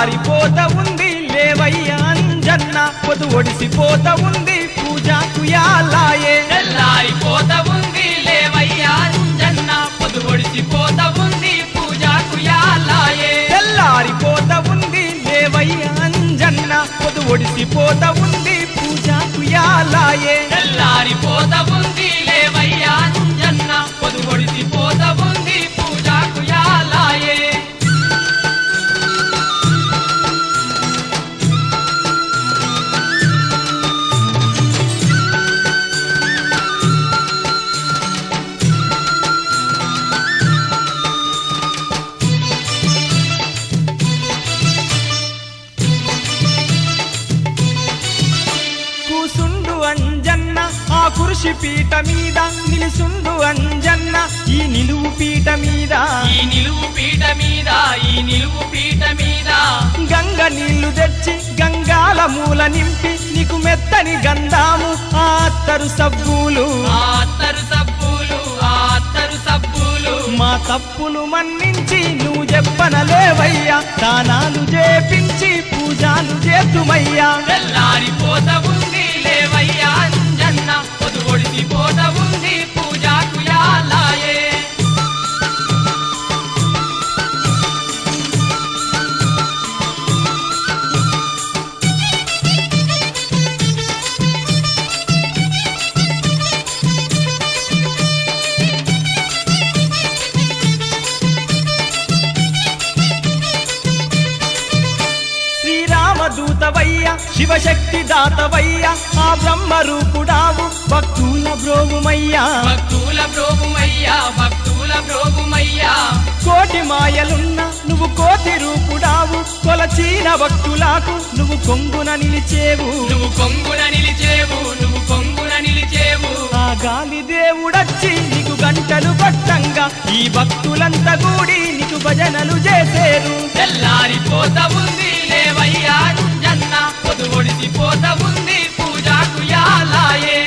తెల్లారిపోత ఉంది లేవయ్యా అంజన్న పొదు ఒడిసిపోత ఉంది పూజకు యాలాయే తెల్లారిపోత ఉంది లేవయ్యా అంజన్న పొదు ఒడిసిపోత ఉంది పూజకు యాలాయే తెల్లారిపోత ఉంది లేవయ్యా అంజన్న పొదు ఒడిసిపోత ఉంది పూజకు యాలాయే తెల్లారిపోత ఉంది లేవయ్యా అంజన్న పొదు ఒడిసిపోత ఉంది పూజకు యాలాయే కూసుండు అంజన్న ఆ కురుషి పీట మీద నిలుసుండు అంజన్న ఈ నిలువు పీట మీద ఈ నిలువు పీట మీద ఈ నిలువు పీట మీద గంగ నీళ్లు తెచ్చి గంగాల మూల నింపి నీకు మెత్తని గంధాము ఆ అత్తరు సబ్బులు ఆ అత్తరు సబ్బులు ఆ అత్తరు సబ్బులు మా తప్పులు మన్నించి నువ్వు చెప్పనలేవయ్యా దానాలు చేపించి పూజాలు చేతుమయ్యా తెల్లారిపోత ఉంది లేవయ్యా అంజన్న పొదు ఒడిసిపోత ఉంది పూజకు యాలాయే శ్రీరామదూతవయ్య శివశక్తి దాతవయ్య ఆ బ్రహ్మ రూపుడావు భక్తుల బ్రోగుమయ్యా భక్తుల ప్రోగుమయ్యా భక్తుల ప్రోగుమయ్యా కోటి మాయలున్న నువ్వు కోటి రూపుడావు కొలచీన భక్తులకు నువ్వు కొంగున నిలిచేవు నువ్వు కొంగున నిలిచేవు నువ్వు కొంగున నిలిచేవు ఆ గాలి దేవుడచ్చి నీకు గంటలు పట్టంగా ఈ భక్తులంతా కూడి నీకు భజనలు చేసేరు తెల్లారిపోత ఉంది లేవయ్యా అంజన్న పొదు ఒడిసిపోత ఉంది పూజకు యాలాయే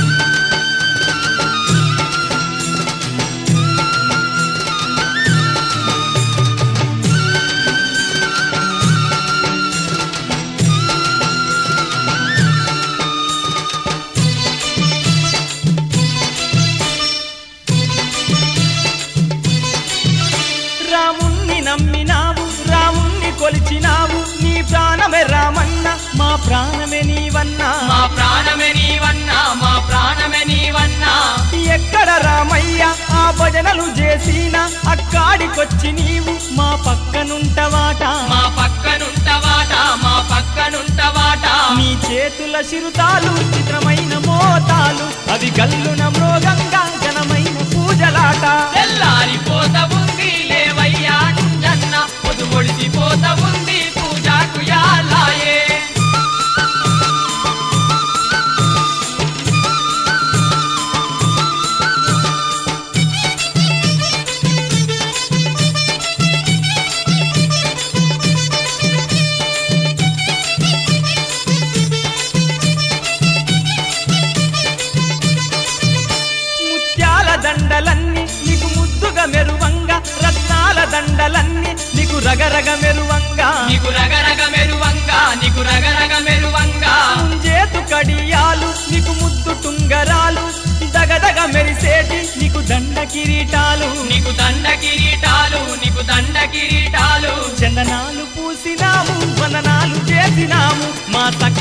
రాముణ్ణి నమ్మినావు రాముణ్ణి కొలిచినావు నీ ప్రాణమే రామన్న మా ప్రాణమే నీవన్నా మా ప్రాణమే నీవన్నా మా ప్రాణమే నీవన్నా ఎక్కడ రామయ్య ఆ భజనలు చేసిన అక్కాడికొచ్చి నీవు మా పక్కనుంటవాట మా పక్కనుంటవాట మా పక్కనుంటవాట నీ చేతుల చిరుతాలు చిత్రమైన మోతాలు అవి గల్లున మృగంగా ఘనమైన పూజలాట తెల్లారిపోత ఉంది లేవయ్యా అంజన్న పొదు ఒడిసిపోత ఉంది పూజకు యాలాయే ముత్యాల దండలన్నీ నీకు ముద్దుగా మెరువంగా రత్నాల దండలన్నీ నీకు రగరగ మెరువంగా నీకు రగరగ మెరువంగా నీకు రగరగ మెరువంగా చేతు కడియాలు నీకు ముద్దు టుంగరాలు దగదగ మెరిసేటి నీకు దండ కిరీటాలు నీకు దండ కిరీటాలు నీకు దండ కిరీటాలు చందనాలు పూసినాము వందనాలు చేసినాము మా సకల